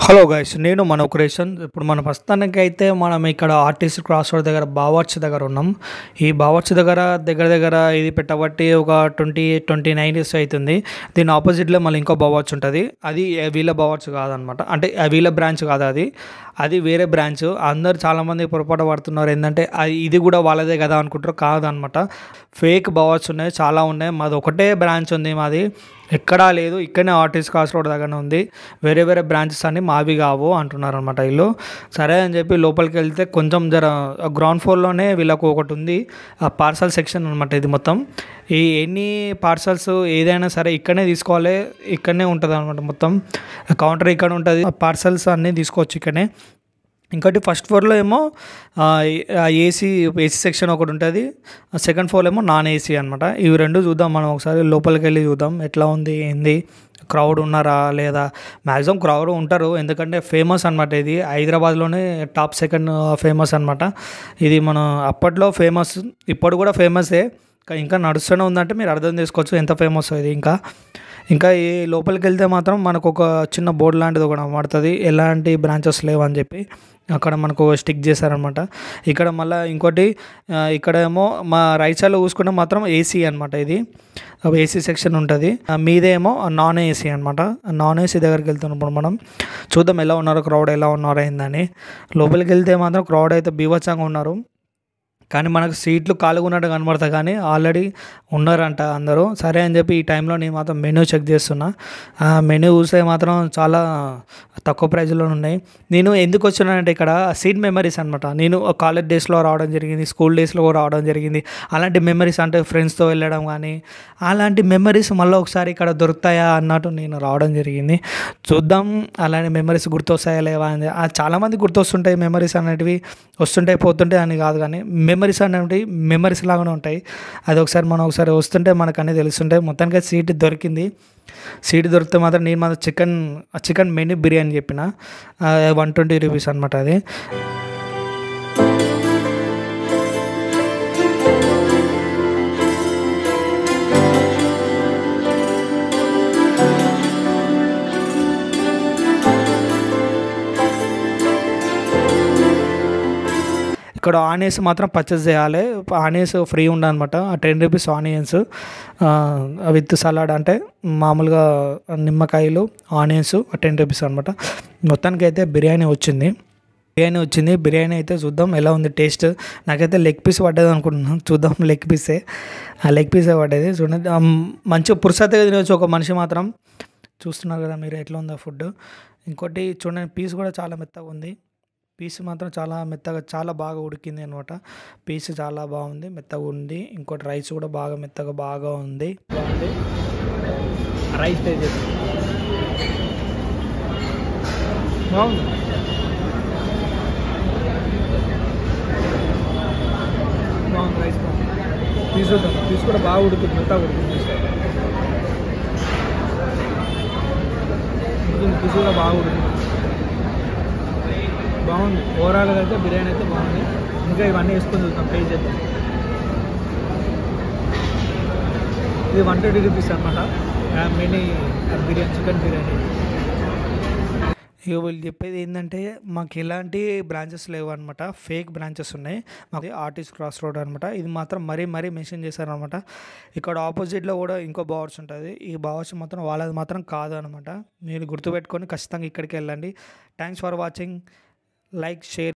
hello guys నేను మన creation ఇప్పుడు మన ప్రస్తుతానికి అయితే మనం ఇక్కడ ఆర్టీసీ క్రాస్ రోడ్ దగ్గర బావర్చ్ దగ్గర ఉన్నాం ఈ బావర్చ్ దగ్గర దగ్గర దగ్గర ఇది పెట్టబట్టి ఒక ట్వంటీ ట్వంటీ నైన్ ఇయర్స్ అవుతుంది దీని ఆపోజిట్లో మళ్ళీ ఇంకో బావర్చ్ ఉంటుంది అది వీళ్ళ బావర్చ్ కాదనమాట అంటే వీళ్ళ బ్రాంచ్ కాదు అది అది వేరే బ్రాంచ్ అందరు చాలామంది పొరపాటు పడుతున్నారు ఏంటంటే అది ఇది కూడా వాళ్ళదే కదా అనుకుంటారు కాదనమాట ఫేక్ బావర్స్ ఉన్నాయి చాలా ఉన్నాయి మాది ఒకటే బ్రాంచ్ ఉంది మాది ఎక్కడా లేదు ఇక్కడనే ఆర్టిస్ట్ క్రాస్ రోడ్ దగ్గర ఉంది వేరే వేరే బ్రాంచెస్ అన్ని మావి కావు అంటున్నారు అనమాట వీళ్ళు సరే అని చెప్పి లోపలికి వెళ్తే కొంచెం జర గ్రౌండ్ ఫ్లోర్లోనే వీళ్ళకు ఒకటి ఉంది ఆ పార్సల్ సెక్షన్ అనమాట ఇది మొత్తం ఈ ఎన్ని పార్సల్స్ ఏదైనా సరే ఇక్కడనే తీసుకోవాలి ఇక్కడనే ఉంటుంది అనమాట మొత్తం కౌంటర్ ఇక్కడ ఉంటుంది పార్సల్స్ అన్నీ తీసుకోవచ్చు ఇక్కడనే ఇంకోటి ఫస్ట్ ఫ్లోర్లో ఏమో ఏసీ ఏసీ సెక్షన్ ఒకటి ఉంటుంది సెకండ్ ఫ్లోర్ ఏమో నాన్ ఏసీ అనమాట ఇవి రెండు చూద్దాం మనం ఒకసారి లోపలికి వెళ్ళి చూద్దాం ఎట్లా ఉంది ఏంది క్రౌడ్ ఉన్నారా లేదా మ్యాక్సిమం క్రౌడ్ ఉంటారు ఎందుకంటే ఫేమస్ అనమాట ఇది హైదరాబాద్లోనే టాప్ సెకండ్ ఫేమస్ అనమాట ఇది మనం అప్పట్లో ఫేమస్ ఇప్పుడు కూడా ఫేమసే ఇంకా నడుస్తూనే ఉందంటే మీరు అర్థం చేసుకోవచ్చు ఎంత ఫేమస్ ఇది ఇంకా ఇంకా ఈ లోపలికి వెళ్తే మాత్రం మనకు ఒక చిన్న బోర్డు లాంటిది ఒకటి పడుతుంది ఎలాంటి బ్రాంచెస్ లేవని చెప్పి అక్కడ మనకు స్టిక్ చేశారనమాట ఇక్కడ మళ్ళీ ఇంకోటి ఇక్కడ ఏమో మా రైట్ సైడ్లో చూసుకుంటే మాత్రం ఏసీ అనమాట ఇది ఏసీ సెక్షన్ ఉంటుంది మీదేమో నాన్ ఏసీ అనమాట నాన్ ఏసీ దగ్గరికి వెళ్తున్నప్పుడు మనం చూద్దాం ఎలా ఉన్నారు క్రౌడ్ ఎలా ఉన్నారు ఏందని లోపలికి వెళ్తే మాత్రం క్రౌడ్ అయితే బీభత్సంగా ఉన్నారు కానీ మనకు సీట్లు ఖాళీగా ఉన్నట్టు కనబడతాయి కానీ ఆల్రెడీ ఉన్నారంట అందరూ సరే అని చెప్పి ఈ టైంలో నేను మాత్రం మెనూ చెక్ చేస్తున్నా ఆ మెనూ చూస్తే మాత్రం చాలా తక్కువ ప్రైజ్లో ఉన్నాయి నేను ఎందుకు వచ్చినానంటే ఇక్కడ సీట్ మెమరీస్ అనమాట నేను కాలేజ్ డేస్లో రావడం జరిగింది స్కూల్ డేస్లో రావడం జరిగింది అలాంటి మెమరీస్ అంటే ఫ్రెండ్స్తో వెళ్ళడం కానీ అలాంటి మెమరీస్ మళ్ళీ ఒకసారి ఇక్కడ దొరుకుతాయా అన్నట్టు నేను రావడం జరిగింది చూద్దాం అలాంటి మెమరీస్ గుర్తొస్తాయా లేవా అని చాలామంది గుర్తొస్తుంటాయి మెమరీస్ అనేటివి వస్తుంటాయి పోతుంటాయి అని కాదు కానీ మెమరీస్ అనేవి మెమరీస్ లాగానే ఉంటాయి అది ఒకసారి మనం ఒకసారి వస్తుంటే మనకు అన్నీ తెలుస్తుంటాయి మొత్తానికి సీట్ దొరికింది సీట్ దొరికితే మాత్రం నేను మాత్రం చికెన్ చికెన్ మెనూ బిర్యానీ చెప్పిన వన్ ట్వంటీ రూపీస్ అనమాట అది ఇక్కడ ఆనియన్స్ మాత్రం పర్చేస్ చేయాలి ఆనియన్స్ ఫ్రీ ఉండనమాట ten rupees onions with salad అంటే మామూలుగా నిమ్మకాయలు ఆనియన్స్ టెన్ రూపీస్ అనమాట మొత్తానికి అయితే బిర్యానీ వచ్చింది బిర్యానీ వచ్చింది బిర్యానీ అయితే చూద్దాం ఎలా ఉంది టేస్ట్ నాకైతే లెగ్ పీస్ పడ్డది అనుకుంటున్నాను చూద్దాం లెగ్ పీసే ఆ లెగ్ పీసే పడ్డది చూడండి మంచిగా పురుసతగా తినవచ్చు ఒక మనిషి మాత్రం చూస్తున్నారు కదా మీరు ఎట్లా ఉందా ఫుడ్ ఇంకోటి చూడండి పీస్ కూడా చాలా మెత్తగా ఉంది పీస్ మాత్రం చాలా మెత్తగా చాలా బాగా ఉడికింది అనమాట పీస్ చాలా బాగుంది మెత్తగా ఉంది ఇంకోటి రైస్ కూడా బాగా మెత్తగా బాగా ఉంది బాగుంది రైస్ టేస్ట్ బాగుంది బాగుంది రైస్ బాగుంది పీస్ చూద్దాం పీస్ కూడా బాగా ఉడుకుతుంది మెత్తగా ఉడుకుతుంది పీస్ కూడా బాగా ఉడుకుతుంది బాగుంది ఓవరాల్గా అయితే బిర్యానీ అయితే బాగుంది ఇంకా ఇవన్నీ వేసుకొని చూద్దాం పే చేద్దాం ఇది వన్ ట్వంటీ రూపీస్ అనమాట మినీ బిర్యానీ చికెన్ బిర్యానీ ఇక వీళ్ళు చెప్పేది ఏంటంటే మాకు ఎలాంటి బ్రాంచెస్ లేవు అనమాట ఫేక్ బ్రాంచెస్ ఉన్నాయి మాకు ఆర్టిస్ట్ క్రాస్ రోడ్ అనమాట ఇది మాత్రం మరీ మరీ మెన్షన్ చేశారనమాట ఇక్కడ ఆపోజిట్లో కూడా ఇంకో బావర్స్ ఉంటుంది ఈ బావర్స్ మాత్రం వాళ్ళది మాత్రం కాదు అనమాట మీరు గుర్తుపెట్టుకొని ఖచ్చితంగా ఇక్కడికి వెళ్ళండి thanks for watching like share